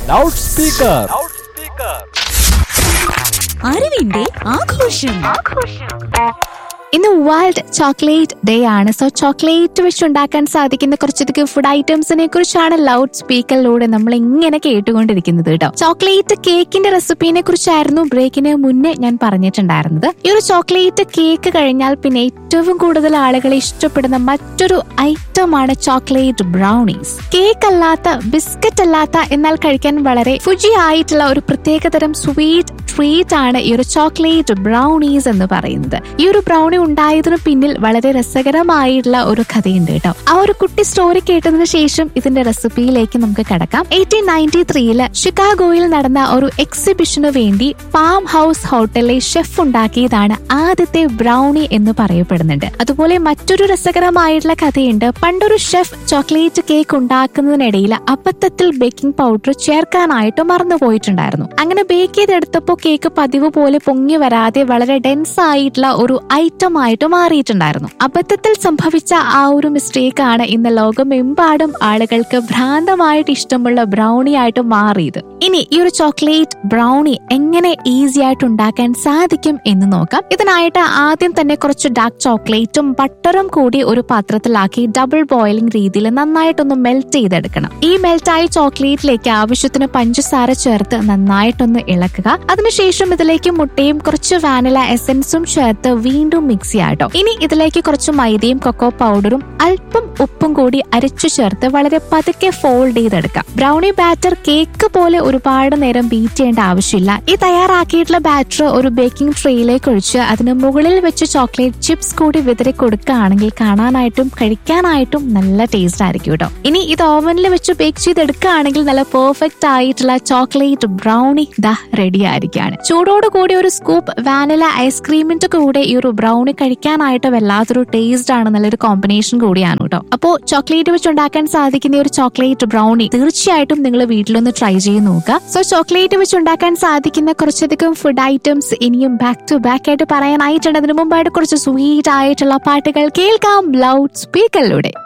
loud speaker അറിവിന്റെ ആഘോഷം ഇന്ന് വേൾഡ് ചോക്ലേറ്റ് ഡേ ആണ് സോ ചോക്ലേറ്റ് വെച്ച് ഉണ്ടാക്കാൻ സാധിക്കുന്ന കുറച്ചധികം ഫുഡ് ഐറ്റംസിനെ കുറിച്ചാണ് ലൗഡ് സ്പീക്കറിലൂടെ നമ്മൾ ഇങ്ങനെ കേട്ടുകൊണ്ടിരിക്കുന്നത് കേട്ടോ ചോക്ലേറ്റ് കേക്കിന്റെ റെസിപ്പിനെ കുറിച്ചായിരുന്നു ബ്രേക്കിന് മുന്നേ ഞാൻ പറഞ്ഞിട്ടുണ്ടായിരുന്നത് ഈ ഒരു ചോക്ലേറ്റ് കേക്ക് കഴിഞ്ഞാൽ പിന്നെ ഏറ്റവും കൂടുതൽ ആളുകൾ ഇഷ്ടപ്പെടുന്ന മറ്റൊരു ഐറ്റമാണ് ചോക്ലേറ്റ് ബ്രൗണീസ് കേക്ക് അല്ലാത്ത ബിസ്ക്കറ്റ് അല്ലാത്ത എന്നാൽ കഴിക്കാൻ വളരെ ഫുജി ആയിട്ടുള്ള ഒരു പ്രത്യേകതരം സ്വീറ്റ് ട്രീറ്റ് ആണ് ഈ ഒരു ചോക്ലേറ്റ് ബ്രൗണീസ് എന്ന് പറയുന്നത് ഈ ഒരു ബ്രൗണി ഉണ്ടായതിനു പിന്നിൽ വളരെ രസകരമായിട്ടുള്ള ഒരു കഥയുണ്ട് കേട്ടോ ആ ഒരു കുട്ടി സ്റ്റോറി കേട്ടതിന് ശേഷം ഇതിന്റെ റെസിപ്പിയിലേക്ക് നമുക്ക് കടക്കാം എയ്റ്റീൻ നയൻറ്റി ത്രീയില് ഷിക്കാഗോയിൽ നടന്ന ഒരു എക്സിബിഷനു വേണ്ടി ഫാം ഹൗസ് ഹോട്ടലിലെ ഷെഫ് ഉണ്ടാക്കിയതാണ് ആദ്യത്തെ ബ്രൗണി എന്ന് പറയപ്പെടുന്നുണ്ട് അതുപോലെ മറ്റൊരു രസകരമായിട്ടുള്ള കഥയുണ്ട് പണ്ടൊരു ഷെഫ് ചോക്ലേറ്റ് കേക്ക് ഉണ്ടാക്കുന്നതിനിടയിൽ അബദ്ധത്തിൽ ബേക്കിംഗ് പൗഡർ ചേർക്കാനായിട്ട് മറന്നുപോയിട്ടുണ്ടായിരുന്നു അങ്ങനെ ബേക്ക് ചെയ്തെടുത്തപ്പോൾ കേക്ക് പതിവ് പോലെ പൊങ്ങി വരാതെ വളരെ ഡെൻസ് ആയിട്ടുള്ള ഒരു ഐറ്റം ആയിട്ട് മാറിയിട്ടുണ്ടായിരുന്നു അബദ്ധത്തിൽ സംഭവിച്ച ആ ഒരു മിസ്റ്റേക്ക് ആണ് ഇന്ന് ലോകമെമ്പാടും ആളുകൾക്ക് ഭ്രാന്തമായിട്ട് ഇഷ്ടമുള്ള ബ്രൗണി ആയിട്ട് മാറിയത് ഇനി ഈ ഒരു ചോക്ലേറ്റ് ബ്രൗണി എങ്ങനെ ഈസി ആയിട്ട് ഉണ്ടാക്കാൻ സാധിക്കും എന്ന് നോക്കാം ഇതിനായിട്ട് ആദ്യം തന്നെ കുറച്ച് ഡാർക്ക് ചോക്ലേറ്റും ബട്ടറും കൂടി ഒരു പാത്രത്തിലാക്കി ഡബിൾ ബോയിലിംഗ് രീതിയിൽ നന്നായിട്ടൊന്ന് മെൽറ്റ് ചെയ്തെടുക്കണം ഈ മെൽറ്റായ ചോക്ലേറ്റിലേക്ക് ആവശ്യത്തിന് പഞ്ചസാര ചേർത്ത് നന്നായിട്ടൊന്ന് ഇളക്കുക അതിനുശേഷം ഇതിലേക്ക് മുട്ടയും കുറച്ച് വാനില എസൻസും ചേർത്ത് വീണ്ടും മിക്സ് ചെയ്യാട്ടോ ഇനി ഇതിലേക്ക് കുറച്ച് മൈദയും കൊക്കോ പൗഡറും അല്പം ഉപ്പും കൂടി അരച്ചു ചേർത്ത് വളരെ പതുക്കെ ഫോൾഡ് ചെയ്തെടുക്കാം ബ്രൗണി ബാറ്റർ കേക്ക് പോലെ ഒരുപാട് നേരം ബീറ്റ് ചെയ്യേണ്ട ആവശ്യമില്ല ഈ തയ്യാറാക്കിയിട്ടുള്ള ബാറ്റർ ഒരു ബേക്കിംഗ് ട്രേയിലേക്ക് ഒഴിച്ച് അതിന് മുകളിൽ വെച്ച് ചോക്ലേറ്റ് ചിപ്സ് കൂടി വിതറി കൊടുക്കുകയാണെങ്കിൽ കാണാനായിട്ടും കഴിക്കാനായിട്ടും നല്ല ടേസ്റ്റ് ആയിരിക്കും കേട്ടോ ഇനി ഇത് ഓവനിൽ വെച്ച് ബേക്ക് ചെയ്തെടുക്കുകയാണെങ്കിൽ നല്ല പെർഫെക്റ്റ് ആയിട്ടുള്ള ചോക്ലേറ്റ് ബ്രൗണി ദാ റെഡി ആയിരിക്കുകയാണ് ചൂടോട് കൂടി ഒരു സ്കൂപ്പ് വാനില ഐസ്ക്രീമിന്റെ കൂടെ ഈ ഒരു ബ്രൗണി കഴിക്കാനായിട്ട് വല്ലാത്തൊരു ടേസ്റ്റ് ആണ് നല്ലൊരു കോമ്പിനേഷൻ കൂടിയാണ് കേട്ടോ അപ്പോ ചോക്ലേറ്റ് വെച്ച് ഉണ്ടാക്കാൻ സാധിക്കുന്ന ഈ ഒരു ചോക്ലേറ്റ് ബ്രൗണി തീർച്ചയായിട്ടും നിങ്ങൾ വീട്ടിലൊന്ന് ട്രൈ ചെയ്ത് നോക്കുക സോ ചോക്ലേറ്റ് വെച്ച് ഉണ്ടാക്കാൻ സാധിക്കുന്ന കുറച്ചധികം ഫുഡ് ഐറ്റംസ് ഇനിയും ബാക്ക് ടു ബാക്ക് ആയിട്ട് പറയാനായിട്ടുണ്ട് അതിനു മുമ്പായിട്ട് കുറച്ച് സ്വീറ്റ് ആയിട്ടുള്ള പാട്ടുകൾ കേൾക്കാം ലൗഡ് സ്പീക്കറിലൂടെ